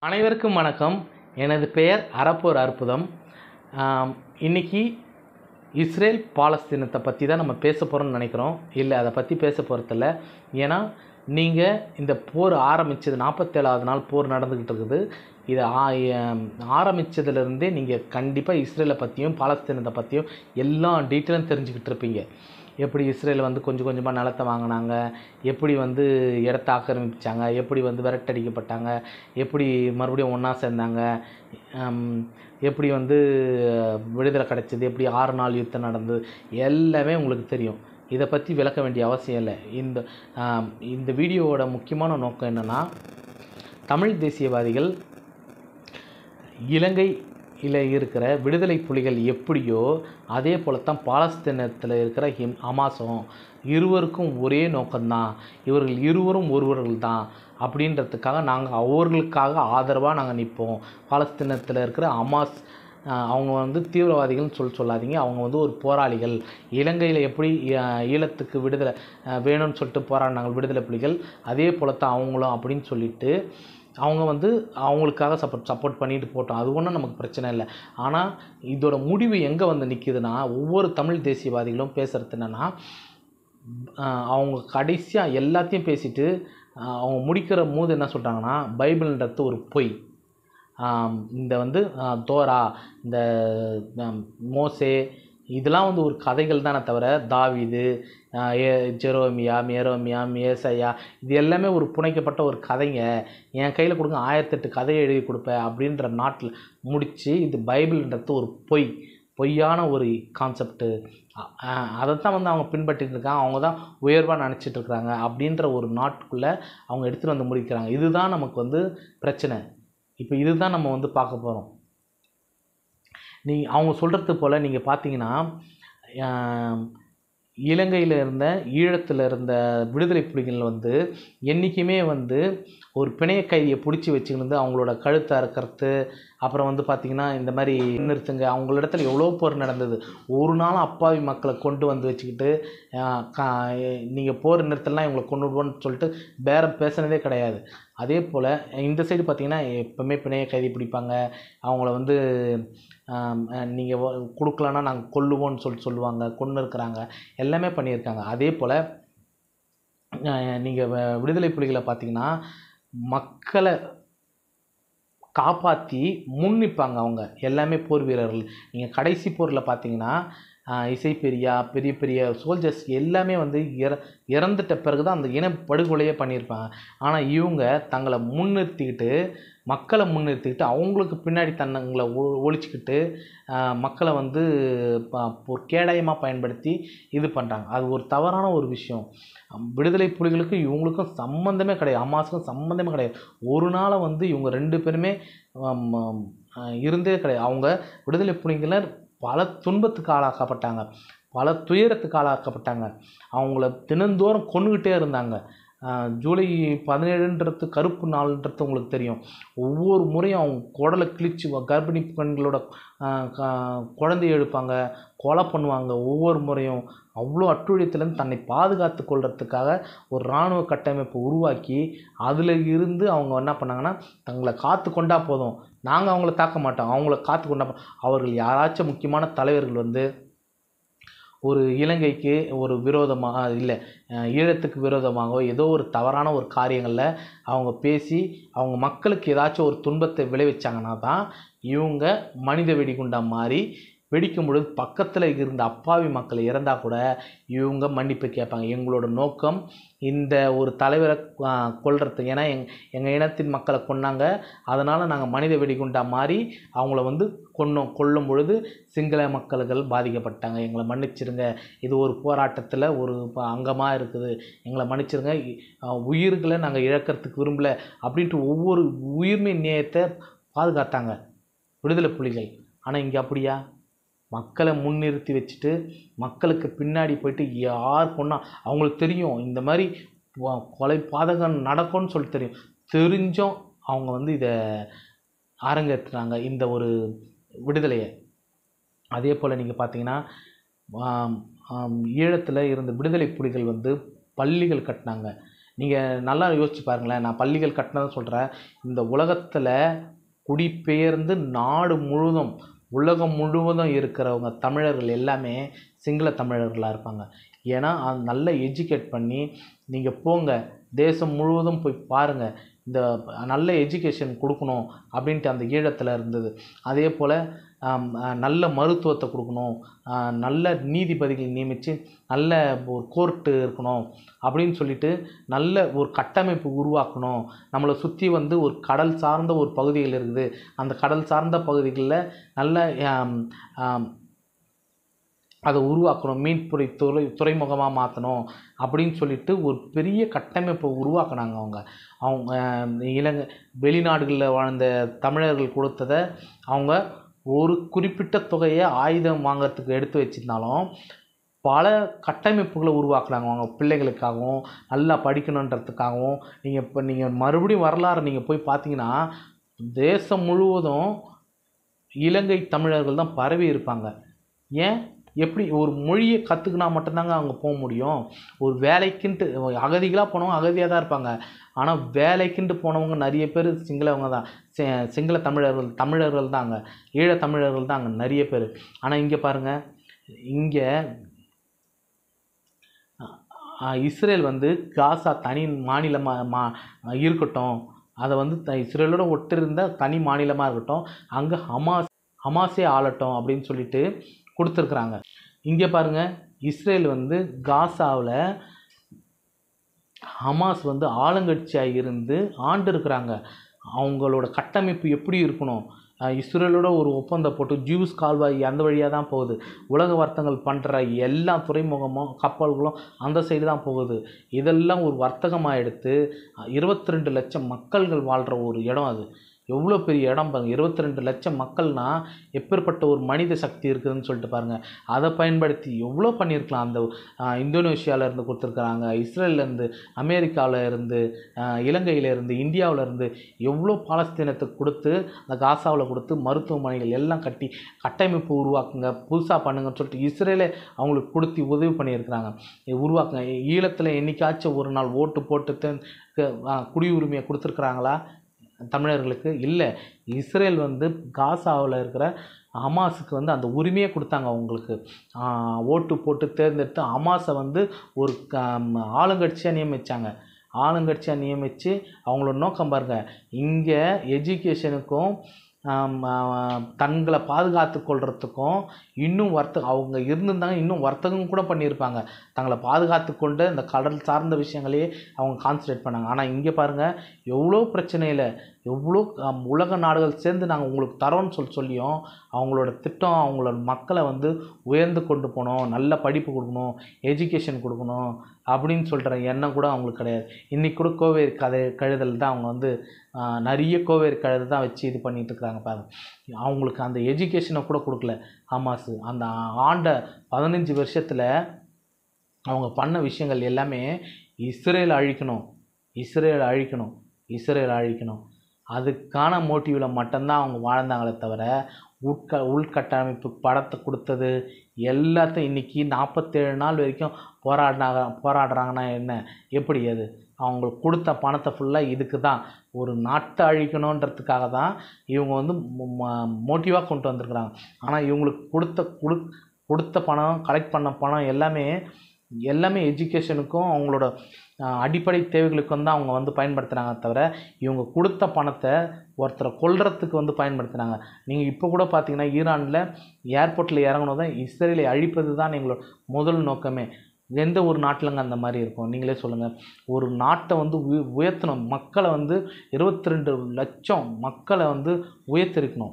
அனைவருக்கும் வணக்கம் எனது பெயர் அறப்போர் அற்புதம் ஆம், இன்னைக்கு இஸ்ரேல் பாலஸ்தீனத்தை பற்றி தான் நம்ம பேச போகிறோம்னு நினைக்கிறோம் இல்லை அதை பற்றி பேச போகிறதில்ல ஏன்னா நீங்கள் இந்த போர் ஆரம்பித்தது நாற்பத்தேழாவது நாள் போர் நடந்துக்கிட்டு இருக்குது இது ஆரம்பித்ததுலேருந்தே நீங்கள் கண்டிப்பாக இஸ்ரேலை பற்றியும் பாலஸ்தீனத்தை பற்றியும் எல்லா டீட்டெயிலும் தெரிஞ்சுக்கிட்டு இருப்பீங்க எப்படி இஸ்ரேல் வந்து கொஞ்சம் கொஞ்சமாக நிலத்தை வாங்கினாங்க எப்படி வந்து இடத்த ஆக்கிரமிச்சாங்க எப்படி வந்து விரட்டடிக்கப்பட்டாங்க எப்படி மறுபடியும் ஒன்றா சேர்ந்தாங்க ஹம், எப்படி வந்து விடுதலை கிடைச்சது எப்படி ஆறு நாள் யுத்தம் நடந்தது எல்லாமே உங்களுக்கு தெரியும் இதை பற்றி விளக்க வேண்டிய அவசியம் இல்லை இந்த ஆம், இந்த வீடியோவோட முக்கியமான நோக்கம் என்னென்னா தமிழ் தேசியவாதிகள் இலங்கையில் இருக்கிற விடுதலை புலிகள் எப்படியோ அதே போல தான் பாலஸ்தீனத்தில் இருக்கிற ஹிம் ஹமாஸும் இருவருக்கும் ஒரே நோக்கம்தான் இவர்கள் இருவரும் ஒருவர்கள் தான் அப்படின்றதுக்காக நாங்கள் அவர்களுக்காக ஆதரவாக நாங்கள் நிற்போம் பாலஸ்தீனத்தில் இருக்கிற ஹமாஸ் ஆஹ், அவங்க வந்து தீவிரவாதிகள்னு சொல்லி சொல்லாதீங்க அவங்க வந்து ஒரு போராளிகள் இலங்கையில் எப்படி ஆஹ், ஈழத்துக்கு விடுதலை ஆஹ், வேணும்னு சொல்லிட்டு போராடினாங்க விடுதலை புலிகள் அதே போல தான் அவங்களும் அப்படின்னு சொல்லிட்டு அவங்க வந்து அவங்களுக்காக சப்போர்ட் சப்போர்ட் பண்ணிட்டு போட்டோம் அது ஒன்றும் நமக்கு பிரச்சனை இல்லை ஆனால் இதோட முடிவு எங்கே வந்து நிற்கிதுன்னா ஒவ்வொரு தமிழ் தேசியவாதிகளும் பேசுகிறது என்னென்னா அவங்க கடைசியாக எல்லாத்தையும் பேசிட்டு ஆஹ் அவங்க முடிக்கிற போது என்ன சொல்கிறாங்கன்னா பைபிள்ன்றது ஒரு பொய் ஆம், இந்த வந்து ஆஹ், தோரா இந்த ஆம், மோசே இதெல்லாம் வந்து ஒரு கதைகள் தானே தவிர தாவீது ஆஹ், ஏ ஜெரோமியா மேரோமியா மேசையா இது எல்லாமே ஒரு புனைக்கப்பட்ட ஒரு கதைங்க என் கையில் கொடுங்க ஆயிரத்தெட்டு கதையை எழுதி கொடுப்பேன் அப்படின்ற நாட்டில் முடித்து இது பைபிள்ன்றது ஒரு பொய் பொய்யான ஒரு கான்செப்ட்டு அதைத்தான் வந்து அவங்க பின்பற்றிட்டு இருக்காங்க அவங்க தான் உயர்வாக நினச்சிட்டு இருக்கிறாங்க அப்படின்ற ஒரு நாட்டுக்குள்ளே அவங்க எடுத்துகிட்டு வந்து முடிக்கிறாங்க இதுதான் நமக்கு வந்து பிரச்சனை இப்போ இதுதான் நம்ம வந்து பார்க்க போகிறோம் நீ அவங்க சொல்கிறது போல் நீங்கள் பார்த்தீங்கன்னா இலங்கையில் இருந்த ஈழத்தில் இருந்த விடுதலை புலிகள் வந்து என்றைக்குமே வந்து ஒரு பிணைய கைதியை பிடிச்சி வச்சுக்கிட்டு அவங்களோட கழுத்தை அறுக்கிறது அப்புறம் வந்து பார்த்திங்கன்னா இந்த மாதிரி நிறுத்துங்க அவங்களிடத்துல எவ்வளோ போர் நடந்தது ஒரு நாள் அப்பாவி மக்களை கொண்டு வந்து வச்சுக்கிட்டு நீங்கள் போர் நிறுத்தலாம் இவங்களை கொண்டு விடுவோன்னு சொல்லிட்டு பேரம் பேசுனதே கிடையாது அதே போல் இந்த சைடு பார்த்திங்கன்னா எப்போவுமே பிணைய கைதி பிடிப்பாங்க அவங்கள வந்து நீங்கள் கொடுக்கலன்னா நாங்கள் கொல்லுவோம்னு சொல்லிட்டு சொல்லுவாங்க கொன்று இருக்கிறாங்க எல்லாமே பண்ணியிருக்காங்க அதே போல் நீங்கள் விடுதலை புலிகளை பார்த்தீங்கன்னா மக்களை காப்பாற்றி முன் நிற்பாங்க அவங்க எல்லாமே போர் வீரர்கள் நீங்கள் கடைசி போரில் பார்த்தீங்கன்னா ஆஹ், இசைப்பெரியா பெரிய பெரிய சோல்ஜர்ஸ் எல்லாமே வந்து இற இறந்துட்ட பிறகு தான் அந்த இன படுகொலையே பண்ணியிருப்பாங்க ஆனால் இவங்க தங்களை முன்னிறுத்திக்கிட்டு மக்களை முன்னிறுத்திக்கிட்டு அவங்களுக்கு பின்னாடி தன்னங்களை ஒ ஒழிச்சிக்கிட்டு ஆஹ், மக்களை வந்து ப- ஒரு கேடயமாக பயன்படுத்தி இது பண்ணுறாங்க அது ஒரு தவறான ஒரு விஷயம் விடுதலை புலிகளுக்கும் இவங்களுக்கும் சம்மந்தமே கிடையாது அம்மாஸுக்கும் சம்மந்தமே கிடையாது ஒரு நாளை வந்து இவங்க ரெண்டு பேருமே ஆம், ஆம், ஆஹ், இருந்தே கிடையாது அவங்க விடுதலை புலிகளர் பல துன்பத்துக்கு ஆளாக்கப்பட்டாங்க பல துயரத்துக்கு ஆளாக்கப்பட்டாங்க அவங்கள தினந்தோறும் கொண்டுக்கிட்டே இருந்தாங்க ஆஹ், ஜூலை பதினேழுன்றது கருப்பு நாள்ன்றது உங்களுக்கு தெரியும் ஒவ்வொரு முறையும் அவங்க குடலை கிழிச்சு வ- கர்ப்பிணி பெண்களோட ஆஹ், க- குழந்தைய எடுப்பாங்க கொலை பண்ணுவாங்க ஒவ்வொரு முறையும் அவ்வளோ அட்டுழியத்துலேருந்து தன்னை பாதுகாத்து கொள்றதுக்காக ஒரு இராணுவ கட்டமைப்பை உருவாக்கி அதில் இருந்து அவங்க என்ன பண்ணாங்கன்னா தங்களை காத்து கொண்டா போதும் நாங்கள் அவங்கள தாக்க மாட்டோம் அவங்கள காத்து கொண்டா போ- அவர்கள் யாராச்சும் முக்கியமான தலைவர்கள் வந்து ஒரு இலங்கைக்கு ஒரு விரோதமாக இல்லை அஹ், ஈழத்துக்கு விரோதமாகவோ ஏதோ ஒரு தவறான ஒரு காரியங்களில் அவங்க பேசி அவங்க மக்களுக்கு ஏதாச்சும் ஒரு துன்பத்தை விளைவிச்சாங்கன்னா தான் இவங்க மனித வெடிகுண்டா மாறி வெடிக்கும் பொழுது பக்கத்தில் இருந்த அப்பாவி மக்கள் இறந்தால் கூட இவங்க மன்னிப்பு கேட்பாங்க எங்களோட நோக்கம் இந்த ஒரு தலைவரை ஆஹ், கொல்றது ஏன்னா எங் எங்கள் இனத்தின் மக்களை கொன்னாங்க அதனால் நாங்கள் மனித வெடிகுண்டா மாறி அவங்கள வந்து கொன்னோம் கொல்லும் பொழுது சிங்கள மக்கள்கள் பாதிக்கப்பட்டாங்க எங்களை மன்னிச்சிருங்க இது ஒரு போராட்டத்தில் ஒரு அங்கமாக இருக்குது எங்களை மன்னிச்சிருங்க இ- ஆஹ், உயிர்களை நாங்கள் இழக்கிறதுக்கு விரும்பல அப்படின்ட்டு ஒவ்வொரு உயிர்மை நேயத்தை பாதுகாத்தாங்க விடுதலை புலிகள் ஆனால் இங்கே அப்படியா மக்களை முன்னிறுத்தி வச்சுட்டு மக்களுக்கு பின்னாடி போயிட்டு யார் கொண்டா அவங்களுக்கு தெரியும் இந்த மாதிரி வ- கொலை பாதகம் நடக்கும்னு சொல்லி தெரியும் தெரிஞ்சும் அவங்க வந்து இதை அரங்கேற்றுறாங்க இந்த ஒரு விடுதலையை அதே போல் நீங்கள் பார்த்தீங்கன்னா ஆம், ஆம், ஈழத்தில் இருந்த விடுதலை புலிகள் வந்து பள்ளிகள் கட்டினாங்க நீங்கள் நல்லா யோசிச்சு பாருங்களேன் நான் பள்ளிகள் கட்டினதை சொல்கிறேன் இந்த உலகத்தில் குடிபெயர்ந்து நாடு முழுவதும் உலகம் முழுவதும் இருக்கிறவங்க தமிழர்கள் எல்லாமே சிங்கள தமிழர்களாக இருப்பாங்க ஏன்னா அது நல்ல எஜுகேட் பண்ணி நீங்கள் போங்க தேசம் முழுவதும் போய் பாருங்கள் இந்த நல்ல எஜுகேஷன் கொடுக்கணும் அப்படின்ட்டு அந்த ஈழத்தில் இருந்தது அதே போல் ஆம், அஹ், நல்ல மருத்துவத்தை கொடுக்கணும் ஆஹ், நல்ல நீதிபதிகள் நியமித்து நல்ல ஒரு கோர்ட்டு இருக்கணும் அப்படின்னு சொல்லிட்டு நல்ல ஒரு கட்டமைப்பு உருவாக்கணும் நம்மளை சுற்றி வந்து ஒரு கடல் சார்ந்த ஒரு பகுதிகள் இருக்குது அந்த கடல் சார்ந்த பகுதிகளில் நல்ல ஆம், ஆம், அதை உருவாக்கணும் மீன்பிடி துறை துறைமுகமாக மாற்றணும் அப்படின்னு சொல்லிட்டு ஒரு பெரிய கட்டமைப்பை உருவாக்குனாங்க அவங்க அவங்க அஹ், இலங்கை வெளிநாடுகளில் வாழ்ந்த தமிழர்கள் கொடுத்ததை அவங்க ஒரு குறிப்பிட்ட தொகையை ஆயுதம் வாங்குறதுக்கு எடுத்து வச்சிருந்தாலும் பல கட்டமைப்புகளை உருவாக்குனாங்க அவங்க பிள்ளைகளுக்காகவும் நல்லா படிக்கணுன்றதுக்காகவும் நீங்கள் இப்போ நீங்கள் மறுபடியும் வரலாறு நீங்கள் போய் பார்த்தீங்கன்னா தேசம் முழுவதும் இலங்கை தமிழர்கள் தான் பரவி இருப்பாங்க ஏன் எப்படி ஒரு மொழியை கற்றுக்கினா மட்டும்தாங்க அவங்க போக முடியும் ஒரு வேலைக்குன்ட்டு அகதிகளாக போனவங்க அகதியாக தான் இருப்பாங்க ஆனால் வேலைக்குன்ட்டு போனவங்க நிறைய பேர் சிங்களவங்க தான் சி- சிங்கள தமிழர்கள் தமிழர்கள் தான் அங்கே ஈழ தமிழர்கள் தான் அங்கே நிறைய பேர் ஆனால் இங்கே பாருங்கள் இங்கே இஸ்ரேல் வந்து காசா தனி மாநிலமாக மா இருக்கட்டும் அதை வந்து த இஸ்ரேலோட ஒட்டிருந்த தனி மாநிலமாக இருக்கட்டும் அங்கே ஹமாஸ் ஹமாஸே ஆளட்டும் அப்படின்னு சொல்லிட்டு கொடுத்துருக்குறாங்க இங்கே பாருங்கள் இஸ்ரேல் வந்து காசாவில் ஹமாஸ் வந்து ஆளுங்கட்சியாக இருந்து ஆண்டு இருக்கிறாங்க அவங்களோட கட்டமைப்பு எப்படி இருக்கணும் அஹ் இஸ்ரேலோட ஒரு ஒப்பந்தம் போட்டு ஜூஸ் கால்வாய் அந்த வழியாக தான் போகுது உலக வர்த்தகங்கள் பண்ணுற எல்லா துறைமுகமும் கப்பல்களும் அந்த சைடு தான் போகுது இதெல்லாம் ஒரு வர்த்தகமாக எடுத்து இருபத்தி ரெண்டு லட்சம் மக்கள்கள் வாழ்கிற ஒரு இடம் அது எவ்வளோ பெரிய இடம் பாருங்க இருபத்தி ரெண்டு லட்சம் மக்கள்னா எப்பேற்பட்ட ஒரு மனித சக்தி இருக்குதுன்னு சொல்லிட்டு பாருங்கள் அதை பயன்படுத்தி எவ்வளோ பண்ணியிருக்கலாம் அந்த ஆஹ், இந்தோனேஷியால இருந்து கொடுத்துருக்குறாங்க இஸ்ரேல்ல இருந்து அமெரிக்காவில் இருந்து ஆஹ், இலங்கையில இருந்து இந்தியாவில் இருந்து எவ்வளோ பாலஸ்தீனத்துக்கு கொடுத்து அந்த காசாவில் கொடுத்து மருத்துவமனைகள் எல்லாம் கட்டி கட்டமைப்பு உருவாக்குங்க புதுசாக பண்ணுங்கன்னு சொல்லிட்டு இஸ்ரேலே அவங்களுக்கு கொடுத்து உதவி பண்ணியிருக்கிறாங்க இது உருவாக்குங்க ஈழத்தில் என்னைக்காச்சும் ஒரு நாள் ஓட்டு போட்டு தான் க- ஆஹ், குடியுரிமையை கொடுத்துருக்குறாங்களா தமிழர்களுக்கு இல்லை இஸ்ரேல் வந்து காசாவில் இருக்கிற ஹமாஸுக்கு வந்து அந்த உரிமையை கொடுத்தாங்க அவங்களுக்கு ஆஹ், ஓட்டு போட்டு தேர்ந்தெடுத்து ஹமாஸை வந்து ஒரு க ஆளுங்கட்சியாக நியமித்தாங்க ஆளுங்கட்சியாக நியமித்து அவங்களோட நோக்கம் பாருங்க இங்கே எஜுகேஷனுக்கும் ஆம், ஆஹ், தங்களை பாதுகாத்து கொள்றதுக்கும் இன்னும் வர்த்தகம் அவங்க இருந்திருந்தாங்க இன்னும் வர்த்தகம் கூட பண்ணியிருப்பாங்க தங்களை பாதுகாத்து கொண்டு இந்த கடல் சார்ந்த விஷயங்களையே அவங்க கான்சன்ட்ரேட் பண்ணாங்க ஆனால் இங்கே பாருங்கள் எவ்வளோ பிரச்சனையில் எவ்வளோ ஆம், உலக நாடுகள் சேர்ந்து நாங்கள் உங்களுக்கு தரோன்னு சொல்லி சொல்லியும் அவங்களோட திட்டம் அவங்களோட மக்களை வந்து உயர்ந்து கொண்டு போகணும் நல்ல படிப்பு கொடுக்கணும் எஜுகேஷன் கொடுக்கணும் அப்படின்னு சொல்கிற எண்ணம் கூட அவங்களுக்கு கிடையாது இன்றைக்கி கூட கோவேரி கதை கழுதல் தான் அவங்க வந்து ஆஹ், நிறைய கோவேரி கழுதை தான் வச்சு இது பண்ணிட்டு இருக்கிறாங்க பாருங்க அவங்களுக்கு அந்த எஜுகேஷனை கூட கொடுக்கல ஹமாஸு அந்த ஆண்ட பதினஞ்சு வருஷத்தில் அவங்க பண்ண விஷயங்கள் எல்லாமே இஸ்ரேல் அழிக்கணும் இஸ்ரேல் அழிக்கணும் இஸ்ரேல் அழிக்கணும் அதுக்கான மோட்டிவில் மட்டும்தான் அவங்க வாழ்ந்தாங்களே தவிர உட்க உள்கட்டமைப்பு படத்தை கொடுத்தது எல்லாத்தையும் இன்றைக்கி நாற்பத்தேழு நாள் வரைக்கும் போராடினாங்க போராடுறாங்கன்னா என்ன எப்படி அது அவங்களுக்கு கொடுத்த பணத்தை ஃபுல்லாக இதுக்கு தான் ஒரு நாட்டை அழிக்கணுன்றதுக்காக தான் இவங்க வந்து மோட்டிவாக கொண்டு வந்திருக்கிறாங்க ஆனால் இவங்களுக்கு கொடுத்த கொடு கொடுத்த பணம் கலெக்ட் பண்ண பணம் எல்லாமே எல்லாமே எஜுகேஷனுக்கும் அவங்களோட அஹ், அடிப்படை தேவைகளுக்கும் தான் அவங்க வந்து பயன்படுத்துனாங்க தவிர இவங்க கொடுத்த பணத்தை ஒருத்தரை கொல்றதுக்கு வந்து பயன்படுத்தினாங்க நீங்கள் இப்போ கூட பார்த்தீங்கன்னா ஈரானில் ஏர்போர்ட்டில் இறங்கணும் தான் இஸ்ரேலை அழிப்பது தான் எங்களோட முதல் நோக்கமே எந்த ஒரு நாட்டிலங்க அந்த மாதிரி இருக்கும் நீங்களே சொல்லுங்கள் ஒரு நாட்டை வந்து உய உயர்த்தணும் மக்களை வந்து இருபத்தி ரெண்டு லட்சம் மக்களை வந்து உயர்த்திருக்கணும்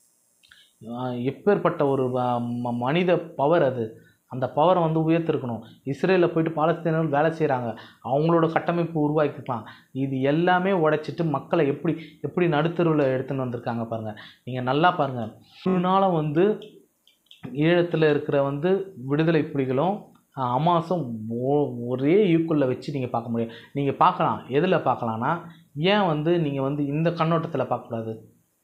ஆஹ் எப்பேற்பட்ட ஒரு ஆஹ் ம- மனித பவர் அது அந்த பவரை வந்து உயர்த்திருக்கணும் இஸ்ரேலில் போயிட்டு பாலஸ்தீனர்கள் வேலை செய்கிறாங்க அவங்களோட கட்டமைப்பு உருவாக்கிக்கலாம் இது எல்லாமே உடைச்சிட்டு மக்களை எப்படி எப்படி நடுத்தருவில் எடுத்துன்னு வந்திருக்காங்க பாருங்கள் நீங்கள் நல்லா பாருங்கள் இதனால வந்து ஈழத்தில் இருக்கிற வந்து விடுதலை புலிகளும் ஆஹ், ஹமாஸும் ஒ- ஒரே ஈக்குவலில் வச்சு நீங்கள் பார்க்க முடியும் நீங்கள் பார்க்கலாம் எதில் பார்க்கலான்னா ஏன் வந்து நீங்கள் வந்து இந்த கண்ணோட்டத்தில் பார்க்கக்கூடாது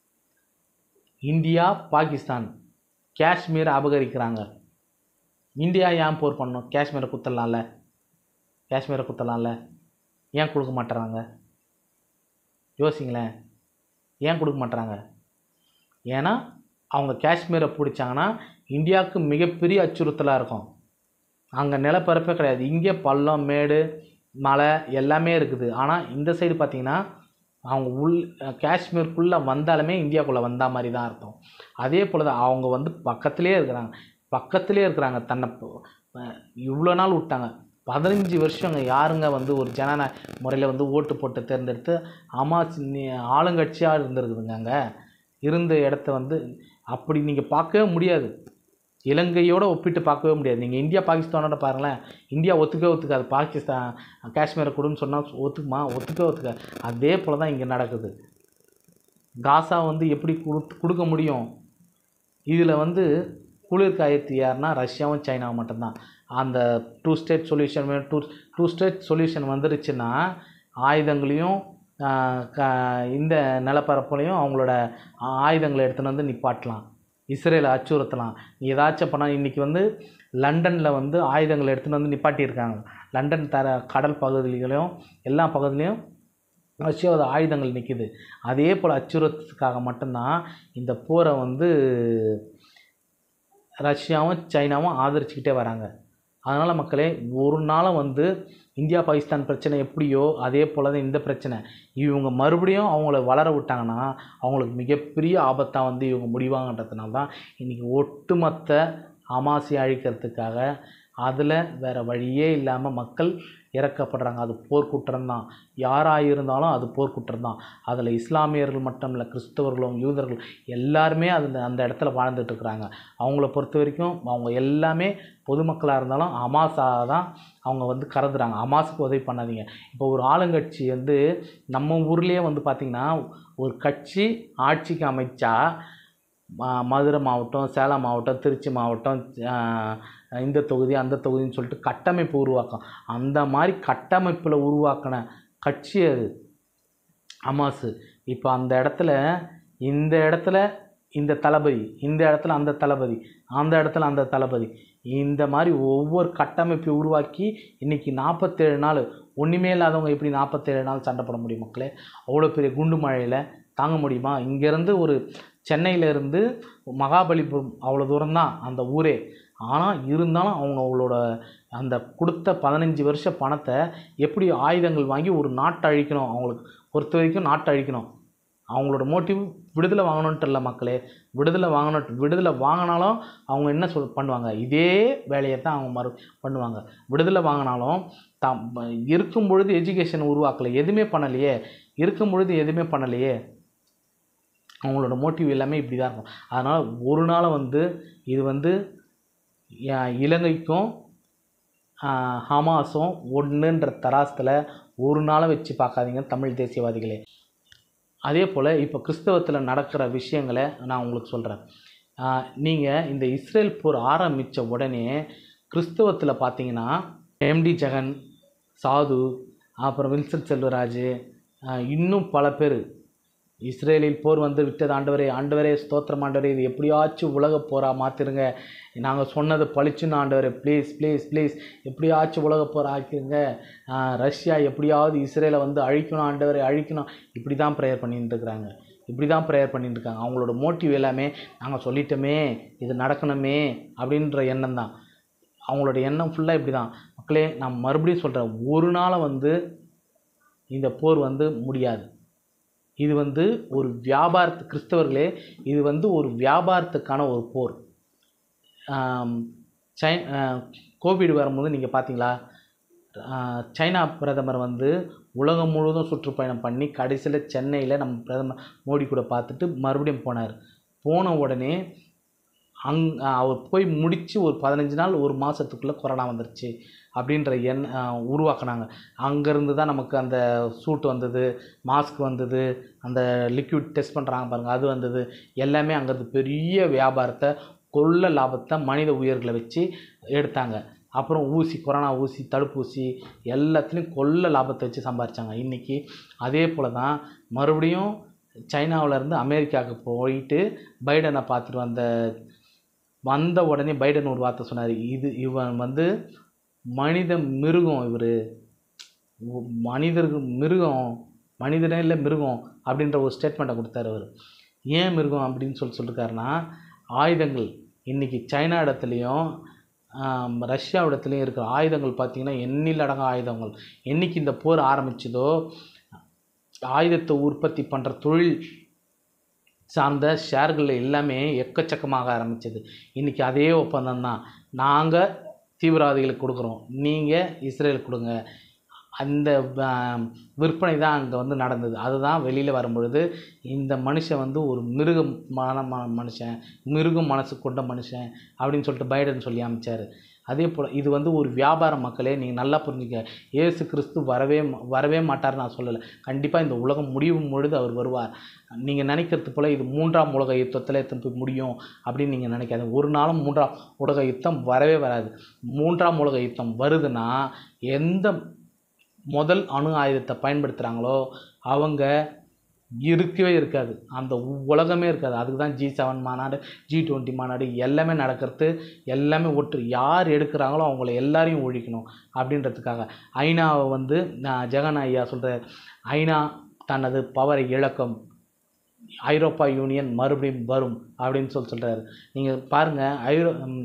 இந்தியா பாகிஸ்தான் காஷ்மீரை அபகரிக்கிறாங்க இந்தியா ஏன் போர் பண்ணணும் காஷ்மீரை குத்தலாம்ல காஷ்மீரை குத்தலாம்ல ஏன் கொடுக்க மாட்டுறாங்க யோசிங்களேன் ஏன் கொடுக்க மாட்டுறாங்க ஏன்னா அவங்க காஷ்மீரை பிடிச்சாங்கன்னா இந்தியாவுக்கு மிகப்பெரிய அச்சுறுத்தலாக இருக்கும் அங்கே நிலப்பரப்பே கிடையாது இங்கே பள்ளம் மேடு மலை எல்லாமே இருக்குது ஆனால் இந்த சைடு பார்த்தீங்கன்னா அவங்க உள் காஷ்மீருக்குள்ளே வந்தாலுமே இந்தியாவுக்குள்ளே வந்தா மாதிரி தான் அர்த்தம் அதே போல் தான் அவங்க வந்து பக்கத்துலேயே இருக்கிறாங்க பக்கத்துலேயே இருக்கிறாங்க தன்னை இவ்வளோ நாள் விட்டாங்க பதினஞ்சு வருஷங்க யாருங்க வந்து ஒரு ஜனநாயக முறையில் வந்து ஓட்டு போட்டு தேர்ந்தெடுத்து அமாஸ் ஆளுங்கட்சியாக இருந்திருக்குதுங்க அங்கே இருந்த இடத்த வந்து அப்படி நீங்கள் பார்க்கவே முடியாது இலங்கையோட ஒப்பிட்டு பார்க்கவே முடியாது நீங்கள் இந்தியா பாகிஸ்தானோட பாருங்களேன் இந்தியா ஒத்துக்கவே ஒத்துக்காது பாகிஸ்தான் காஷ்மீரை கொடுன்னு சொன்னால் ஒத்துக்குமா ஒத்துக்கவே ஒத்துக்காது அதே போல் தான் இங்கே நடக்குது காசா வந்து எப்படி கொடுத்து கொடுக்க முடியும் இதில் வந்து குளிர் காயத்து யாருன்னா ரஷ்யாவும் சைனாவும் மட்டும்தான் அந்த two state solution two two state solution வந்துருச்சுன்னா ஆயுதங்களையும் ஆஹ், க- இந்த நிலப்பரப்புலையும் அவங்களோட ஆயுதங்களை எடுத்துன்னு வந்து நிப்பாட்டலாம் இஸ்ரேலை அச்சுறுத்தலாம் நீ ஏதாச்சும் பண்ணால் இன்றைக்கி வந்து லண்டனில் வந்து ஆயுதங்களை எடுத்துன்னு வந்து நிப்பாட்டியிருக்காங்க லண்டன் தர கடல் பகுதிகளையும் எல்லா பகுதியிலையும் ரஷ்யாவோட ஆயுதங்கள் நிற்கிது அதே போல் அச்சுறுத்தலுக்காக மட்டும்தான் இந்த போரை வந்து ரஷ்யாவும் சைனாவும் ஆதரிச்சுக்கிட்டே வராங்க அதனால் மக்களே ஒரு நாளும் வந்து இந்தியா பாகிஸ்தான் பிரச்சனை எப்படியோ அதே போல் தான் இந்த பிரச்சனை இவங்க மறுபடியும் அவங்கள வளர விட்டாங்கன்னா அவங்களுக்கு மிகப்பெரிய ஆபத்தாக வந்து இவங்க முடிவாங்கன்றதுனால தான் இன்றைக்கி ஒட்டுமொத்த அமாசியை அழிக்கிறதுக்காக அதில் வேறு வழியே இல்லாமல் மக்கள் இறக்கப்படுறாங்க அது போர்க்குற்றம் தான் யாராக இருந்தாலும் அது போர்க்குற்றம் தான் அதில் இஸ்லாமியர்கள் மட்டும் இல்லை கிறிஸ்தவர்களும் யூதர்களும் எல்லாருமே அதில் அந்த இடத்துல வாழ்ந்துட்டு இருக்கிறாங்க அவங்கள பொறுத்த வரைக்கும் அவங்க எல்லாமே பொதுமக்களாக இருந்தாலும் அமாஸாக தான் அவங்க வந்து கருதுறாங்க அமாஸுக்கு உதவி பண்ணாதீங்க இப்போ ஒரு ஆளுங்கட்சி வந்து நம்ம ஊர்லேயே வந்து பார்த்திங்கன்னா ஒரு கட்சி ஆட்சிக்கு அமைச்சா ம- மதுரை மாவட்டம் சேலம் மாவட்டம் திருச்சி மாவட்டம் ஆஹ், இந்த தொகுதி அந்த தொகுதின்னு சொல்லிட்டு கட்டமைப்பு உருவாக்கும் அந்த மாதிரி கட்டமைப்பில் உருவாக்கின கட்சி அது அமாசு இப்போ அந்த இடத்துல இந்த இடத்துல இந்த தளபதி இந்த இடத்துல அந்த தளபதி அந்த இடத்துல அந்த தளபதி இந்த மாதிரி ஒவ்வொரு கட்டமைப்பை உருவாக்கி இன்றைக்கி நாற்பத்தேழு நாள் ஒன்றுமே இல்லாதவங்க எப்படி நாற்பத்தேழு நாள் சண்டை போட முடியும் மக்களே அவ்வளோ பெரிய குண்டு மழையில் தாங்க முடியுமா இங்கேருந்து ஒரு சென்னையிலேருந்து மகாபலிபுரம் அவ்வளோ தூரம் தான் அந்த ஊரே ஆனால் இருந்தாலும் அவங்க அவங்களோட அந்த கொடுத்த பதினஞ்சு வருஷ பணத்தை எப்படி ஆயுதங்கள் வாங்கி ஒரு நாட்டை அழிக்கணும் அவங்களுக்கு பொறுத்த வரைக்கும் நாட்டை அழிக்கணும் அவங்களோட மோட்டிவ் விடுதலை வாங்கணுன்ட்டு இல்லை மக்களே விடுதலை வாங்கணும் விடுதலை வாங்கினாலும் அவங்க என்ன சொல் பண்ணுவாங்க இதே வேலையை தான் அவங்க மறு பண்ணுவாங்க விடுதலை வாங்கினாலும் தாம் இருக்கும் பொழுது எஜுகேஷன் உருவாக்கலை எதுவுமே பண்ணலையே இருக்கும் பொழுது எதுவுமே பண்ணலையே அவங்களோட மோட்டிவ் எல்லாமே இப்படி தான் இருக்கும் அதனால் ஒரு நாள் வந்து இது வந்து யா- இலங்கைக்கும் ஆஹ், ஹமாஸும் ஒன்றுன்ற தராசத்தில் ஒரு நாளை வச்சு பார்க்காதீங்க தமிழ் தேசியவாதிகளே அதே போல் இப்போ கிறிஸ்தவத்தில் நடக்கிற விஷயங்களை நான் உங்களுக்கு சொல்கிறேன் நீங்கள் இந்த இஸ்ரேல் போர் ஆரம்பித்த உடனே கிறிஸ்தவத்தில் பார்த்தீங்கன்னா எம்டி ஜெகன் சாது அப்புறம் வில்சன் செல்வராஜ் ஆஹ், இன்னும் பல பேர் இஸ்ரேலில் போர் வந்து விட்டது ஆண்டவரே ஆண்டவரே ஸ்தோத்திரம் ஆண்டவரே இது எப்படியாச்சும் உலக போரா மாற்றிருங்க நாங்கள் சொன்னது பளிச்சுன்னு ஆண்டவரே ப்ளீஸ் ப்ளீஸ் ப்ளீஸ் எப்படியாச்சும் உலக போர் ஆக்கிருங்க ஆஹ், ரஷ்யா எப்படியாவது இஸ்ரேலை வந்து அழிக்கணும் ஆண்டவரே அழிக்கணும் இப்படி தான் ப்ரேயர் பண்ணிட்டு இருக்கிறாங்க இப்படி தான் ப்ரேயர் பண்ணிட்டு இருக்காங்க அவங்களோட மோட்டிவ் எல்லாமே நாங்கள் சொல்லிட்டோமே இது நடக்கணுமே அப்படின்ற எண்ணம் தான் அவங்களோட எண்ணம் ஃபுல்லாக இப்படி தான் மக்களே நான் மறுபடியும் சொல்கிறேன் ஒரு நாளை வந்து இந்த போர் வந்து முடியாது இது வந்து ஒரு வியாபாரத்து கிறிஸ்தவர்களே இது வந்து ஒரு வியாபாரத்துக்கான ஒரு போர் ஆம், சை ஆஹ், கோவிட் வரும்போது நீங்கள் பார்த்தீங்களா ஆஹ், சைனா பிரதமர் வந்து உலகம் முழுவதும் சுற்றுப்பயணம் பண்ணி கடைசியில் சென்னையில் நம்ம பிரதமர் மோடி கூட பார்த்துட்டு மறுபடியும் போனார் போன உடனே அங் அவர் போய் முடித்து ஒரு பதினஞ்சு நாள் ஒரு மாதத்துக்குள்ளே கொரோனா வந்துருச்சு அப்படின்ற எண் ஆஹ், உருவாக்குனாங்க அங்கேருந்து தான் நமக்கு அந்த சூட் வந்தது மாஸ்க் வந்தது அந்த லிக்விட் டெஸ்ட் பண்ணுறாங்க பாருங்கள் அது வந்தது எல்லாமே அங்கேருந்து பெரிய வியாபாரத்தை கொள்ள லாபத்தை மனித உயிர்களை வச்சு எடுத்தாங்க அப்புறம் ஊசி கொரோனா ஊசி தடுப்பூசி எல்லாத்துலேயும் கொள்ள லாபத்தை வச்சு சம்பாரிச்சாங்க இன்றைக்கி அதே போல் தான் மறுபடியும் சைனாவுலேருந்து அமெரிக்காவுக்கு போயிட்டு பைடனை பார்த்துட்டு வந்த வந்த உடனே பைடன் ஒரு வார்த்தை சொன்னார் இது இவன் வந்து மனித மிருகம் இவர் ஒ- மனிதருக்கு மிருகம் மனிதனே இல்லை மிருகம் அப்படின்ற ஒரு ஸ்டேட்மெண்ட்டை கொடுத்தாரு அவர் ஏன் மிருகம் அப்படின்னு சொல்லி சொல்லியிருக்காருன்னா ஆயுதங்கள் இன்றைக்கி சைனா இடத்துலையும் ஆம், ரஷ்யா இடத்துலையும் இருக்கிற ஆயுதங்கள் பார்த்திங்கன்னா எண்ணில் அடங்க ஆயுதங்கள் என்னைக்கு இந்த போர் ஆரம்பிச்சதோ ஆயுதத்தை உற்பத்தி பண்ணுற தொழில் சார்ந்த ஷேர்கள் எல்லாமே எக்கச்சக்கமாக ஆரம்பிச்சது இன்றைக்கி அதே ஒப்பந்தம் தான் நாங்கள் தீவிரவாதிகளுக்கு கொடுக்குறோம் நீங்கள் இஸ்ரேலுக்கு கொடுங்க அந்த ஆம், விற்பனை தான் அங்கே வந்து நடந்தது அதுதான் வெளியில் வரும்பொழுது இந்த மனுஷன் வந்து ஒரு மிருகமான ம- மனுஷன் மிருகம் மனசு கொண்ட மனுஷன் அப்படின்னு சொல்லிட்டு பைடன் சொல்லி அமைச்சார் அதே போல் இது வந்து ஒரு வியாபார மக்களே நீங்கள் நல்லா புரிஞ்சுக்க இயேசு கிறிஸ்து வரவே ம- வரவே மாட்டார் நான் சொல்லலை கண்டிப்பாக இந்த உலகம் முடியும் பொழுது அவர் வருவார் நீங்கள் நினைக்கிறது போல் இது மூன்றாம் உலக யுத்தத்தில் எத்தனை போய் முடியும் அப்படின்னு நீங்கள் நினைக்காதீங்க ஒரு நாளும் மூன்றாம் உலக யுத்தம் வரவே வராது மூன்றாம் உலக யுத்தம் வருதுன்னா எந்த முதல் அணு ஆயுதத்தை பயன்படுத்துகிறாங்களோ அவங்க இருக்கவே இருக்காது அந்த உ- உலகமே இருக்காது அதுக்கு தான் ஜி செவன் மாநாடு ஜி டுவெண்ட்டி மாநாடு எல்லாமே நடக்கிறது எல்லாமே ஒற்று யார் எடுக்கிறாங்களோ அவங்கள எல்லாரையும் ஒழிக்கணும் அப்படின்றதுக்காக ஐநாவை வந்து நான் ஜெகன் ஐயா சொல்கிற ஐநா தனது பவரை இழக்கும் ஐரோப்பா யூனியன் மறுபடியும் வரும் அப்படின்னு சொல்லி சொல்கிறாரு நீங்கள் பாருங்கள் ஐரோ ம்,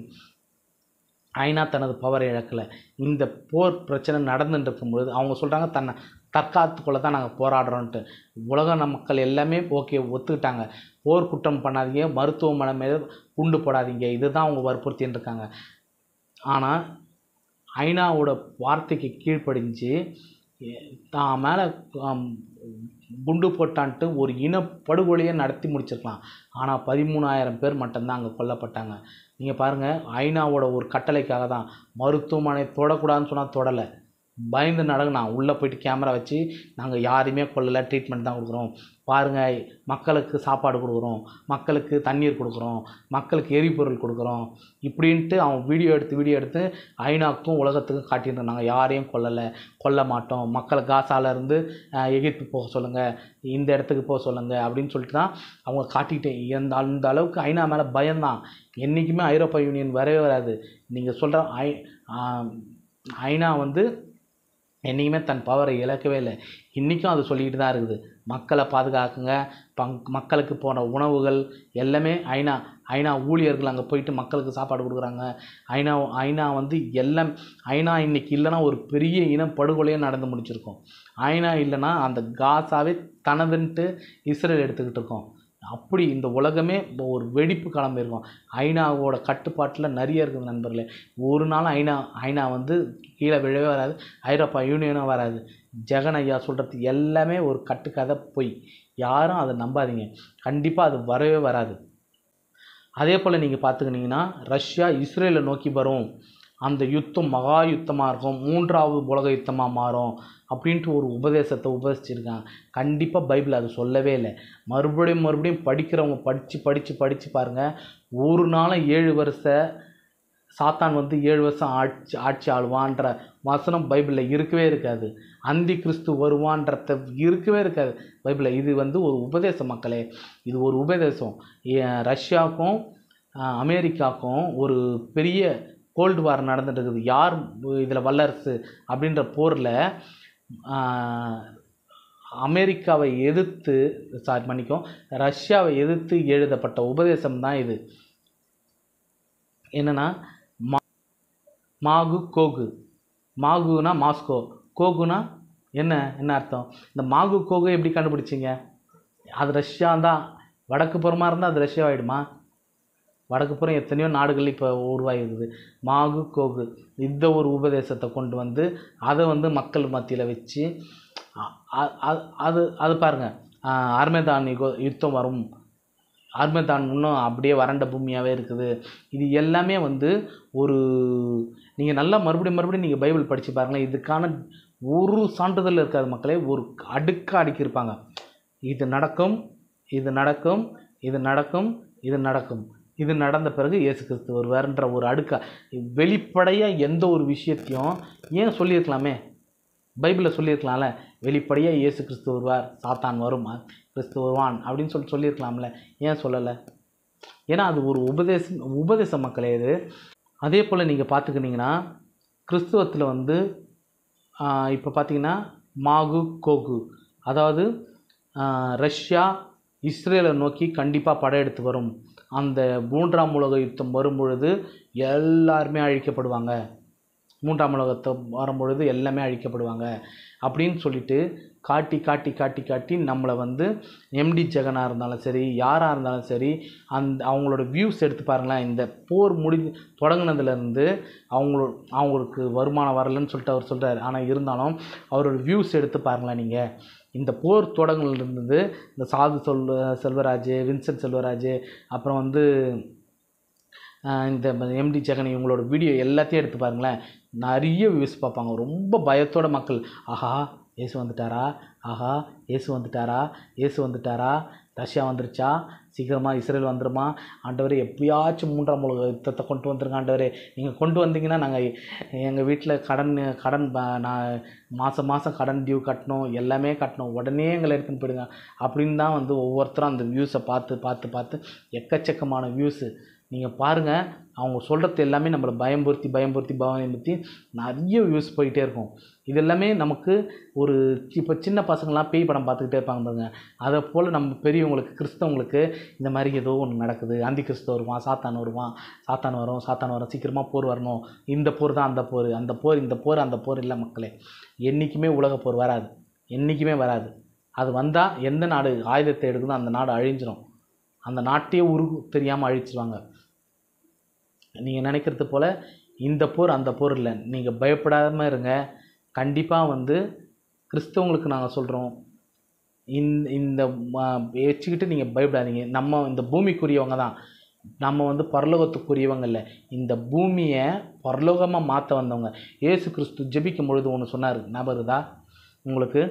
ஐநா தனது பவரை இழக்கலை இந்த போர் பிரச்சனை நடந்துட்டு இருக்கும்பொழுது அவங்க சொல்கிறாங்க தன்னை தற்காத்துக்குள்ள தான் நாங்கள் போராடுறோன்ட்டு உலக மக்கள் எல்லாமே ஓகே ஒத்துக்கிட்டாங்க போர் குற்றம் பண்ணாதீங்க மருத்துவமனை மேலே குண்டு போடாதீங்க இதுதான் அவங்க வற்புறுத்தின்னு இருக்காங்க ஆனால் ஐநாவோட வார்த்தைக்கு கீழ்ப்படிஞ்சு எ- தான் மேலே குண்டு போட்டான்ட்டு ஒரு இனப்படுகொலையை நடத்தி முடிச்சிருக்கலாம் ஆனால் பதிமூணாயிரம் பேர் மட்டும்தான் அங்கே கொல்லப்பட்டாங்க நீங்கள் பாருங்கள் ஐநாவோட ஒரு கட்டளைக்காக தான் மருத்துவமனை தொடக்கூடாதுன்னு சொன்னால் தொடலை பயந்து நடங்க உள்ளே போயிட்டு கேமரா வச்சு நாங்கள் யாரையுமே கொல்லலை ட்ரீட்மெண்ட் தான் கொடுக்குறோம் பாருங்கள் மக்களுக்கு சாப்பாடு கொடுக்குறோம் மக்களுக்கு தண்ணீர் கொடுக்குறோம் மக்களுக்கு எரிபொருள் கொடுக்குறோம் இப்படின்ட்டு அவன் வீடியோ எடுத்து வீடியோ எடுத்து ஐநாக்கும் உலகத்துக்கும் காட்டியிருந்தாங்க நாங்கள் யாரையும் கொல்லலை கொல்ல மாட்டோம் மக்களை காசால இருந்து அஹ், எகிப்து போக சொல்லுங்கள் இந்த இடத்துக்கு போக சொல்லுங்கள் அப்படின்னு சொல்லிட்டு தான் அவங்க காட்டிக்கிட்டே அந்த அந்த அளவுக்கு ஐநா மேலே பயம்தான் என்றைக்குமே ஐரோப்பா யூனியன் வரவே வராது நீங்கள் சொல்கிற ஐ ஆஹ், ஐநா வந்து என்றைக்குமே தன் பவரை இழக்கவே இல்லை இன்றைக்கும் அது சொல்லிக்கிட்டு தான் இருக்குது மக்களை பாதுகாக்குங்க பங் மக்களுக்கு போன உணவுகள் எல்லாமே ஐநா ஐநா ஊழியர்கள் அங்கே போயிட்டு மக்களுக்கு சாப்பாடு கொடுக்குறாங்க ஐநா ஐநா வந்து எல்லாம் ஐநா இன்னைக்கு இல்லைன்னா ஒரு பெரிய இனம் படுகொலையே நடந்து முடிச்சிருக்கோம் ஐநா இல்லைன்னா அந்த காசாவே தனதுன்ட்டு இஸ்ரேல் எடுத்துக்கிட்டு இருக்கோம் அப்படி இந்த உலகமே இப்போ ஒரு வெடிப்பு கிளம்பியிருக்கும் ஐநாவோட கட்டுப்பாட்டில் நிறைய இருக்குது நண்பர்களே ஒரு நாள் ஐநா ஐநா வந்து கீழே விழவே வராது ஐரோப்பா யூனியனும் வராது ஜெகன் ஐயா சொல்கிறது எல்லாமே ஒரு கட்டுக்கதை பொய் யாரும் அதை நம்பாதீங்க கண்டிப்பாக அது வரவே வராது அதே போல் நீங்கள் பார்த்துக்கிட்டிங்கன்னா ரஷ்யா இஸ்ரேலை நோக்கி வரும் அந்த யுத்தம் மகா யுத்தமாக இருக்கும் மூன்றாவது உலக யுத்தமாக மாறும் அப்படின்ட்டு ஒரு உபதேசத்தை உபதேசிச்சிருக்காங்க கண்டிப்பாக பைபிள் அது சொல்லவே இல்லை மறுபடியும் மறுபடியும் படிக்கிறவங்க படித்து படித்து படித்து பாருங்கள் ஒரு நாளும் ஏழு வருஷ சாத்தான் வந்து ஏழு வருஷம் ஆட்சி ஆட்சி ஆளுவான்ற வசனம் பைபிளில் இருக்கவே இருக்காது அந்தி கிறிஸ்து வருவான்றத இருக்கவே இருக்காது பைபிளில் இது வந்து ஒரு உபதேசம் மக்களே இது ஒரு உபதேசம் ஏ- ரஷ்யாவுக்கும் ஆஹ், அமெரிக்காவுக்கும் ஒரு பெரிய கோல்டு வார் நடந்துட்டு இருக்குது யார் இதில் வல்லரசு அப்படின்ற போரில் அமெரிக்காவை எதிர்த்து சாரி மன்னிக்கும் ரஷ்யாவை எதிர்த்து எழுதப்பட்ட உபதேசம் தான் இது என்னன்னா மா- மாகு கோகு மாகுனா மாஸ்கோ கோகுனா என்ன என்ன அர்த்தம் இந்த மாகு கோகு எப்படி கண்டுபிடிச்சிங்க அது ரஷ்யா தான் வடக்கு புறமா இருந்தால் அது ரஷ்யா ஆகிடுமா வடக்கு புறம் எத்தனையோ நாடுகள் இப்போ உருவாகிருக்குது மாகு கோகு இந்த ஒரு உபதேசத்தை கொண்டு வந்து அதை வந்து மக்கள் மத்தியில் வச்சு அ- அ- அ- அது அது பாருங்கள் அர்மேதான் யுக- யுத்தம் வரும் அர்மேதான் இன்னும் அப்படியே வறண்ட பூமியாகவே இருக்குது இது எல்லாமே வந்து ஒரு நீங்கள் நல்லா மறுபடியும் மறுபடியும் நீங்கள் பைபிள் படித்து பாருங்களேன் இதுக்கான ஒரு சான்றிதழ் இருக்காது மக்களே ஒரு அடுக்க அடுக்கியிருப்பாங்க இது நடக்கும் இது நடக்கும் இது நடக்கும் இது நடக்கும் இது நடந்த பிறகு இயேசு கிறிஸ்து வருவார்ன்ற ஒரு அடுக்கா வெளிப்படையாக எந்த ஒரு விஷயத்தையும் ஏன் சொல்லியிருக்கலாமே பைபிளில் சொல்லியிருக்கலாம்ல வெளிப்படையாக இயேசு கிறிஸ்து வருவார் சாத்தான் வரும் கிறிஸ்து வருவான் அப்படின்னு சொல்லி சொல்லியிருக்கலாம்ல ஏன் சொல்லலை ஏன்னா அது ஒரு உபதேசம் உபதேச மக்களே இது அதே போல் நீங்கள் பார்த்துக்கிட்டிங்கன்னா கிறிஸ்துவத்தில் வந்து இப்போ பார்த்தீங்கன்னா மாகு கோகு அதாவது ஆஹ், ரஷ்யா இஸ்ரேலை நோக்கி கண்டிப்பாக படையெடுத்து வரும் அந்த மூன்றாம் உலக யுத்தம் வரும்பொழுது எல்லாருமே அழிக்கப்படுவாங்க மூன்றாம் உலகத்தை வரும்பொழுது எல்லாமே அழிக்கப்படுவாங்க அப்படின்னு சொல்லிட்டு காட்டி காட்டி காட்டி காட்டி நம்மளை வந்து எம்டி ஜெகனாக இருந்தாலும் சரி யாராக இருந்தாலும் சரி அந்த அவங்களோட வியூஸ் எடுத்து பாருங்களேன் இந்த போர் முடிஞ்சு தொடங்குனதுலேருந்து அவங்களோ அவங்களுக்கு வருமானம் வரலன்னு சொல்லிட்டு அவர் சொல்கிறார் ஆனால் இருந்தாலும் அவரோட வியூஸ் எடுத்து பாருங்களேன் நீங்கள் இந்த போர் தொடங்குனதுலேருந்து இந்த சாது சொல் செல்வராஜ் வின்சென்ட் செல்வராஜ் அப்புறம் வந்து ஆஹ் இந்த எம்டி ஜெகன் இவங்களோட வீடியோ எல்லாத்தையும் எடுத்து பாருங்களேன் நிறைய வியூஸ் பார்ப்பாங்க ரொம்ப பயத்தோட மக்கள் ஆஹா இயேசு வந்துட்டாரா ஆஹா இயேசு வந்துட்டாரா இயேசு வந்துட்டாரா ரஷ்யா வந்துருச்சா சீக்கிரமாக இஸ்ரேல் வந்துருமா ஆண்டவரே எப்படியாச்சும் மூன்றாம் உலக யுத்தத்தை கொண்டு வந்துருங்க ஆண்டவரே நீங்கள் கொண்டு வந்தீங்கன்னா நாங்கள் எங்கள் வீட்டில் கடன் கடன் ப- நான் மாதம் மாதம் கடன் டியூ கட்டணும் எல்லாமே கட்டணும் உடனே எங்களை எடுத்துன்னு போயிடுங்க அப்படின்னு தான் வந்து ஒவ்வொருத்தரும் அந்த வியூஸை பார்த்து பார்த்து பார்த்து எக்கச்சக்கமான வியூஸு நீங்கள் பாருங்கள் அவங்க சொல்கிறது எல்லாமே நம்மளை பயம்புறுத்தி பயம்புறுத்தி பயம்புறுத்தி நிறைய வியூஸ் போயிட்டே இருக்கும் இது எல்லாமே நமக்கு ஒரு இப்போ சின்ன பசங்களாம் பேய் படம் பார்த்துக்கிட்டே இருப்பாங்க பாருங்க அதை போல் நம்ம பெரியவங்களுக்கு கிறிஸ்தவங்களுக்கு இந்த மாதிரி ஏதோ ஒன்று நடக்குது அந்தி கிறிஸ்து வருவான் சாத்தான் வருவான் சாத்தான் வரும் சாத்தான் வரும் சீக்கிரமாக போர் வரணும் இந்த போர் தான் அந்த போர் அந்த போர் இந்த போர் அந்த போர் இல்லை மக்களே என்றைக்குமே உலக போர் வராது என்றைக்குமே வராது அது வந்தால் எந்த நாடு ஆயுதத்தை எடுக்குதோ அந்த நாடு அழிஞ்சிரும் அந்த நாட்டையே உரு தெரியாமல் அழிச்சிருவாங்க நீங்கள் நினைக்கிறது போல் இந்த போர் அந்த போர் இல்லை நீங்கள் பயப்படாமல் இருங்க கண்டிப்பாக வந்து கிறிஸ்தவங்களுக்கு நாங்கள் சொல்கிறோம் இந்த இந்த ம- வச்சுக்கிட்டு நீங்கள் பயப்படாதீங்க நம்ம இந்த பூமிக்குரியவங்க தான் நம்ம வந்து பரலோகத்துக்குரியவங்க இல்லை இந்த பூமியை பரலோகமாக மாற்ற வந்தவங்க இயேசு கிறிஸ்து ஜெபிக்கும் பொழுது ஒன்று சொன்னார் ஞாபகம் இருக்குதா உங்களுக்கு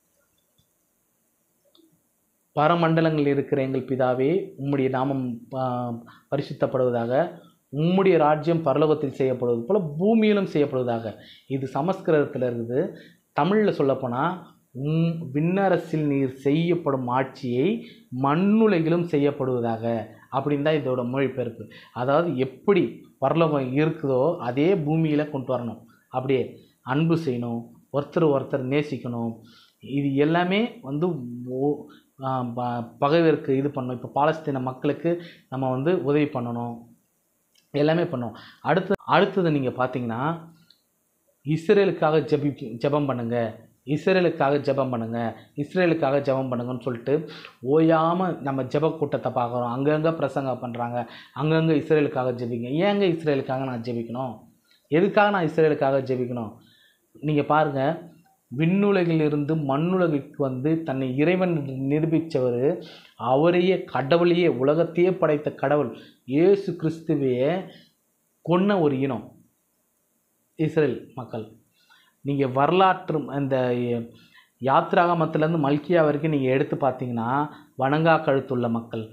பரமண்டலங்களில் இருக்கிற எங்கள் பிதாவே உம்முடைய நாமம் ஆ, பரிசுத்தப்படுவதாக உம்முடைய ராஜ்யம் பரலோகத்தில் செய்யப்படுவது போல பூமியிலும் செய்யப்படுவதாக இது சமஸ்கிருதத்தில் இருக்குது தமிழில் சொல்லப்போனால் உம் விண்ணரசில் நீர் செய்யப்படும் ஆட்சியை மண்ணுலகிலும் செய்யப்படுவதாக அப்படின்னு தான் இதோட மொழிபெயர்ப்பு அதாவது எப்படி பரலோகம் இருக்குதோ அதே பூமியில் கொண்டு வரணும் அப்படியே அன்பு செய்யணும் ஒருத்தர் ஒருத்தர் நேசிக்கணும் இது எல்லாமே வந்து ஓ- ஆ, ப- பகைவருக்கு இது பண்ணணும் இப்போ பாலஸ்தீன மக்களுக்கு நம்ம வந்து உதவி பண்ணணும் எல்லாமே பண்ணோம் அடுத்து அடுத்தது நீங்கள் பார்த்தீங்கன்னா இஸ்ரேலுக்காக ஜெபி ஜெபம் பண்ணுங்க இஸ்ரேலுக்காக ஜெபம் பண்ணுங்க இஸ்ரேலுக்காக ஜெபம் பண்ணுங்கன்னு சொல்லிட்டு ஓயாமல் நம்ம ஜெப கூட்டத்தை பார்க்குறோம் அங்கங்கே பிரசங்கம் பண்ணுறாங்க அங்கங்கே இஸ்ரேலுக்காக ஜெபிங்க ஏங்க இஸ்ரேலுக்காக நான் ஜெபிக்கணும் எதுக்காக நான் இஸ்ரேலுக்காக ஜெபிக்கணும் நீங்கள் பாருங்கள் விண்ணுலகிலிருந்து மண்ணுலகிற்கு வந்து தன்னை இறைவன் நிரூபித்தவர் அவரையே கடவுளையே உலகத்தையே படைத்த கடவுள் இயேசு கிறிஸ்துவையே கொன்ன ஒரு இனம் இஸ்ரேல் மக்கள் நீங்கள் வரலாற்று அந்த யாத்ராகமத்துலேருந்து மல்கியா வரைக்கும் நீங்கள் எடுத்து பார்த்தீங்கன்னா வணங்கா கழுத்துள்ள மக்கள்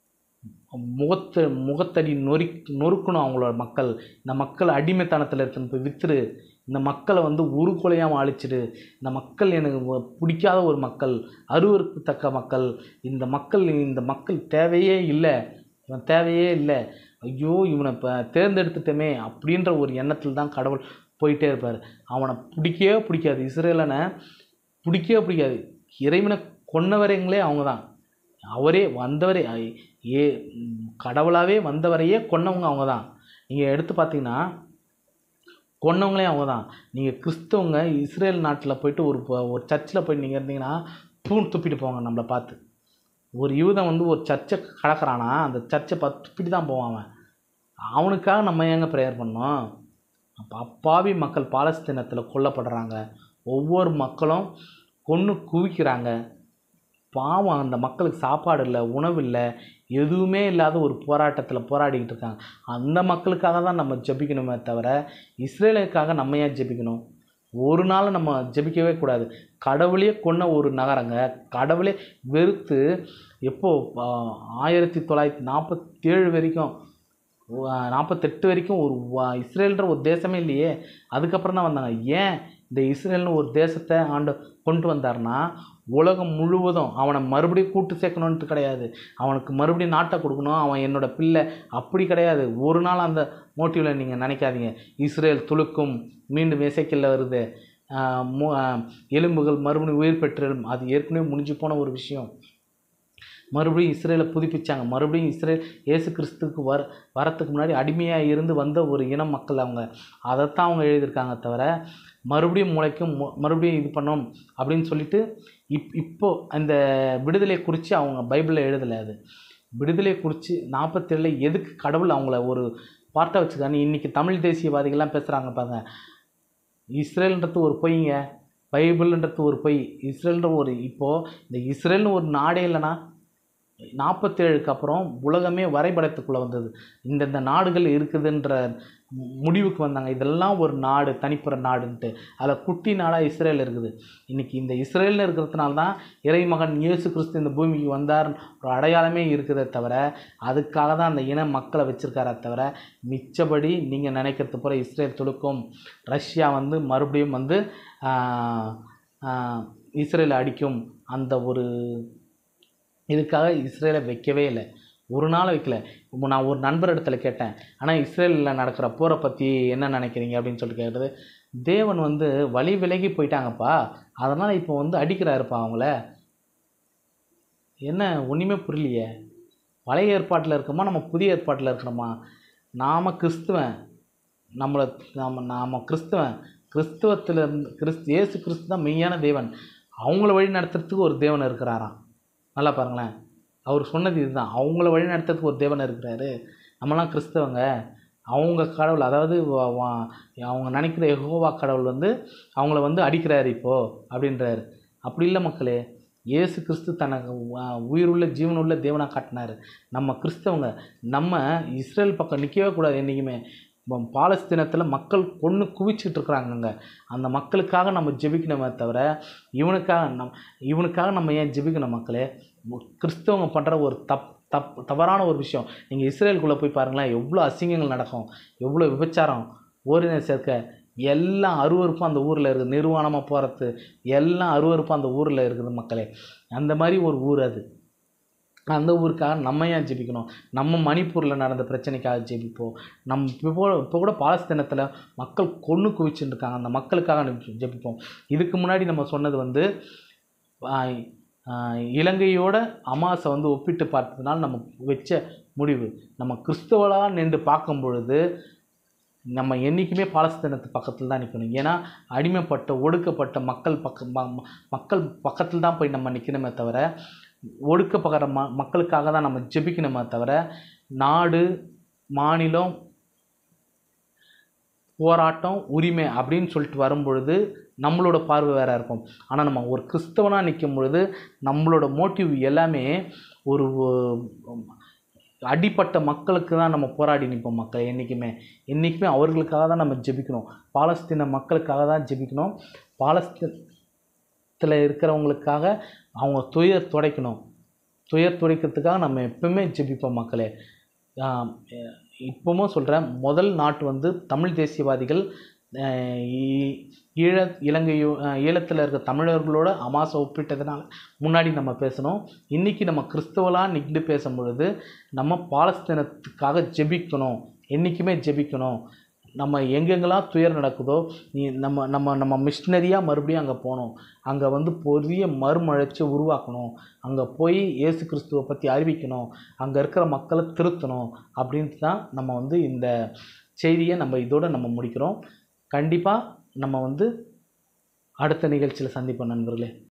முகத்து முகத்தடி நொறி நொறுக்கணும் அவங்களோட மக்கள் இந்த மக்கள் அடிமைத்தனத்தில் இருக்குன்னு போய் வித்துரு இந்த மக்களை வந்து உருக்கொலையாமல் அழிச்சிடு இந்த மக்கள் எனக்கு வ- பிடிக்காத ஒரு மக்கள் அருவருக்கத்தக்க மக்கள் இந்த மக்கள் இந்த மக்கள் தேவையே இல்லை இவன் தேவையே இல்லை ஐயோ இவனை இப்போ தேர்ந்தெடுத்துட்டோமே அப்படின்ற ஒரு எண்ணத்தில் தான் கடவுள் போயிட்டே இருப்பார் அவனை பிடிக்கவே பிடிக்காது இஸ்ரேலனை பிடிக்கவே பிடிக்காது இறைவனை கொன்னவரைங்களே அவங்க தான் அவரே வந்தவரே ஐ- ஏ ம், கடவுளாகவே வந்தவரையே கொன்னவங்க அவங்க தான் நீங்கள் எடுத்து பார்த்தீங்கன்னா கொன்னவங்களே அவங்க தான் நீங்கள் கிறிஸ்தவங்க இஸ்ரேல் நாட்டில் போயிட்டு ஒரு ப- ஒரு சர்ச்சில் போய் நீங்கள் இருந்தீங்கன்னா தூண் துப்பிட்டு போவாங்க நம்மளை பார்த்து ஒரு யூதன் வந்து ஒரு சர்ச்சை கடக்குறானா அந்த சர்ச்சை பார்த்து துப்பிட்டு தான் போவான் அவன் அவனுக்காக நம்ம ஏங்க ப்ரேயர் பண்ணோம் அப்போ அப்பாவி மக்கள் பாலஸ்தீனத்தில் கொல்லப்படுறாங்க ஒவ்வொரு மக்களும் கொன்று குவிக்கிறாங்க பாவம் அந்த மக்களுக்கு சாப்பாடு இல்லை உணவு இல்லை எதுவுமே இல்லாத ஒரு போராட்டத்தில் போராடிக்கிட்டு இருக்காங்க அந்த மக்களுக்காக தான் நம்ம ஜெபிக்கணுமே தவிர இஸ்ரேலுக்காக நம்ம ஏன் ஜெபிக்கணும் ஒரு நாள் நம்ம ஜெபிக்கவே கூடாது கடவுளே கொன்ன ஒரு நகரங்க கடவுளே வெறுத்து எப்போ ஆ, ஆயிரத்தி தொள்ளாயிரத்தி நாற்பத்தேழு வரைக்கும் வ- நாற்பத்தெட்டு வரைக்கும் ஒரு வ- இஸ்ரேல்ன்ற ஒரு தேசமே இல்லையே அதுக்கப்புறம் தான் வந்தாங்க ஏன் இந்த இஸ்ரேல்னு ஒரு தேசத்தை ஆண்டு கொண்டு வந்தார்னா உலகம் முழுவதும் அவனை மறுபடியும் கூட்டு சேர்க்கணுன்ட்டு கிடையாது அவனுக்கு மறுபடியும் நாட்டை கொடுக்கணும் அவன் என்னோட பிள்ளை அப்படி கிடையாது ஒரு நாள் அந்த மோட்டிவில் நீங்கள் நினைக்காதீங்க இஸ்ரேல் துளுக்கும் மீண்டும் இசைக்கல்ல வருது ஆஹ் மு- ஆஹ் எலும்புகள் மறுபடியும் உயிர் பெற்றெழும் அது ஏற்கனவே முடிஞ்சு போன ஒரு விஷயம் மறுபடியும் இஸ்ரேலை புதுப்பிச்சாங்க மறுபடியும் இஸ்ரேல் இயேசு கிறிஸ்துக்கு வர வரத்துக்கு முன்னாடி அடிமையாக இருந்து வந்த ஒரு இனம் மக்கள் அவங்க அதைத்தான் அவங்க எழுதியிருக்காங்க தவிர மறுபடியும் முளைக்கும் மு- மறுபடியும் இது பண்ணோம் அப்படின்னு சொல்லிட்டு இப் இப்போ அந்த விடுதலை குறித்து அவங்க பைபிளில் எழுதலை அது விடுதலை குறித்து நாற்பத்தேழில் எதுக்கு கடவுள் அவங்கள ஒரு பார்ட்டாக வச்சுருக்காங்க இன்றைக்கி தமிழ் தேசியவாதிகள்லாம் பேசுகிறாங்க பாருங்க இஸ்ரேல்ன்றது ஒரு பொய்ங்க பைபிள்ன்றது ஒரு பொய் இஸ்ரேல்ன்ற ஒரு இப்போது இந்த இஸ்ரேல்னு ஒரு நாடே இல்லைன்னா நாற்பத்தேழுக்கு அப்புறம் உலகமே வரைபடத்துக்குள்ளே வந்தது இந்தந்த நாடுகள் இருக்குதுன்ற மு- முடிவுக்கு வந்தாங்க இதெல்லாம் ஒரு நாடு தனிப்புற நாடுன்ட்டு அதில் குட்டி நாடாக இஸ்ரேல் இருக்குது இன்றைக்கி இந்த இஸ்ரேல்னு இருக்கிறதுனால தான் இறைமகன் இயேசு கிறிஸ்து இந்த பூமிக்கு வந்தார் ஒரு அடையாளமே இருக்குதே தவிர அதுக்காக தான் அந்த இன மக்களை வச்சுருக்காரே தவிர மிச்சபடி நீங்கள் நினைக்கிறது போல இஸ்ரேல் துடுக்கும் ரஷ்யா வந்து மறுபடியும் வந்து ஆஹ், ஆஹ், இஸ்ரேலை அடிக்கும் அந்த ஒரு இதுக்காக இஸ்ரேலை வைக்கவே இல்லை ஒரு நாள் வைக்கல இப்போ நான் ஒரு நண்பர் இடத்துல கேட்டேன் ஆனால் இஸ்ரேலில் நடக்கிற போரை பற்றி என்ன நினைக்கிறீங்க அப்படின்னு சொல்லிட்டு கேட்டது தேவன் வந்து வழி விலகி போயிட்டாங்கப்பா அதனால் இப்போ வந்து அடிக்கிறாருப்பா அவங்கள என்ன ஒன்றுமே புரியலையே பழைய ஏற்பாட்டில் இருக்கோமா நம்ம புதிய ஏற்பாட்டில் இருக்கிறோமா நாம் கிறிஸ்துவன் நம்மளை நம்ம நாம் கிறிஸ்துவன் கிறிஸ்துவத்தில் இருந்து கிறிஸ்து இயேசு கிறிஸ்து தான் மெய்யான தேவன் அவங்கள வழி நடத்துறதுக்கு ஒரு தேவன் இருக்கிறாராம் நல்லா பாருங்களேன் அவர் சொன்னது இதுதான் அவங்கள வழி நடத்துறதுக்கு ஒரு தேவன் இருக்கிறாரு நம்மலாம் கிறிஸ்தவங்க அவங்க கடவுள் அதாவது வ- வ- அவங்க நினைக்கிற யெகோவா கடவுள் வந்து அவங்கள வந்து அடிக்கிறாரு இப்போது அப்படின்றாரு அப்படி இல்லை மக்களே இயேசு கிறிஸ்து தனக்கு வ- உயிருள்ள ஜீவனுள்ள தேவனாக காட்டினார் நம்ம கிறிஸ்தவங்க நம்ம இஸ்ரேல் பக்கம் நிற்கவே கூடாது என்றைக்குமே இப்போ பாலஸ்தீனத்தில் மக்கள் கொன்று குவிச்சிட்டு இருக்கிறாங்கங்க அந்த மக்களுக்காக நம்ம ஜெபிக்கணுமே தவிர இவனுக்காக நம் இவனுக்காக நம்ம ஏன் ஜெபிக்கணும் மக்களே கிறிஸ்தவங்க பண்ணுற ஒரு தப் தப் தவறான ஒரு விஷயம் நீங்கள் இஸ்ரேலுக்குள்ளே போய் பாருங்களேன் எவ்வளோ அசிங்கங்கள் நடக்கும் எவ்வளோ விபச்சாரம் ஓரின சேர்க்க எல்லாம் அருவருப்பும் அந்த ஊரில் இருக்குது நிர்வாணமாக போகிறது எல்லாம் அருவருப்பும் அந்த ஊரில் இருக்குது மக்களே அந்த மாதிரி ஒரு ஊர் அது அந்த ஊருக்காக நம்ம ஏன் ஜெபிக்கணும் நம்ம மணிப்பூரில் நடந்த பிரச்சனைக்காக ஜெபிப்போம் நம் இப்போ இப்போ கூட பாலஸ்தீனத்தில் மக்கள் கொன்று குவிச்சுட்டு இருக்காங்க அந்த மக்களுக்காக நம்ம ஜெபிப்போம் இதுக்கு முன்னாடி நம்ம சொன்னது வந்து ஆஹ், ஆஹ், இலங்கையோட அமாசை வந்து ஒப்பிட்டு பார்த்ததுனால நம்ம வச்ச முடிவு நம்ம கிறிஸ்தவளாக நின்று பார்க்கும் பொழுது நம்ம என்றைக்குமே பாலஸ்தீனத்து பக்கத்தில் தான் நிற்கணும் ஏன்னா அடிமைப்பட்ட ஒடுக்கப்பட்ட மக்கள் பக்கம் ம- ம- மக்கள் பக்கத்தில் தான் போய் நம்ம நிற்கணுமே தவிர ஒடுக்கப்படுற ம மக்களுக்காக தான் நம்ம ஜெபிக்கணுமே தவிர நாடு மாநிலம் போராட்டம் உரிமை அப்படின்னு சொல்லிட்டு வரும்பொழுது நம்மளோட பார்வை வேற இருக்கும் ஆனால் நம்ம ஒரு கிறிஸ்தவனாக நிற்கும் பொழுது நம்மளோட மோட்டிவ் எல்லாமே ஒரு ஒ- அடிப்பட்ட மக்களுக்கு தான் நம்ம போராடி நிற்போம் மக்கள் என்றைக்குமே என்றைக்குமே அவர்களுக்காக தான் நம்ம ஜெபிக்கணும் பாலஸ்தீன மக்களுக்காக தான் ஜெபிக்கணும் பாலஸ்தீனத்தில் இருக்கிறவங்களுக்காக அவங்க துயர் துடைக்கணும் துயர் துடைக்கிறதுக்காக நம்ம எப்பவுமே ஜெபிப்போம் மக்களே ஆம், அஹ் இப்பவும் சொல்கிறேன் முதல் நாட்டு வந்து தமிழ் தேசியவாதிகள் அஹ் ஈ- ஈழ இலங்கையோ அஹ் ஈழத்தில் இருக்க தமிழர்களோட அமாசை ஒப்பிட்டதுனால முன்னாடி நம்ம பேசணும் இன்றைக்கி நம்ம கிறிஸ்தவலாக நின்று பேசும் பொழுது நம்ம பாலஸ்தீனத்துக்காக ஜெபிக்கணும் என்றைக்குமே ஜெபிக்கணும் நம்ம எங்கெங்கெல்லாம் துயர் நடக்குதோ நீ நம்ம நம்ம நம்ம மிஷினரியாக மறுபடியும் அங்கே போகணும் அங்கே வந்து பெரிய மறுமலர்ச்சி உருவாக்கணும் அங்கே போய் இயேசு கிறிஸ்துவை பற்றி அறிவிக்கணும் அங்கே இருக்கிற மக்களை திருத்தணும் அப்படின்ட்டு தான் நம்ம வந்து இந்த செய்தியை நம்ம இதோட நம்ம முடிக்கிறோம் கண்டிப்பாக நம்ம வந்து அடுத்த நிகழ்ச்சியில் சந்திப்போம் நண்பர்களே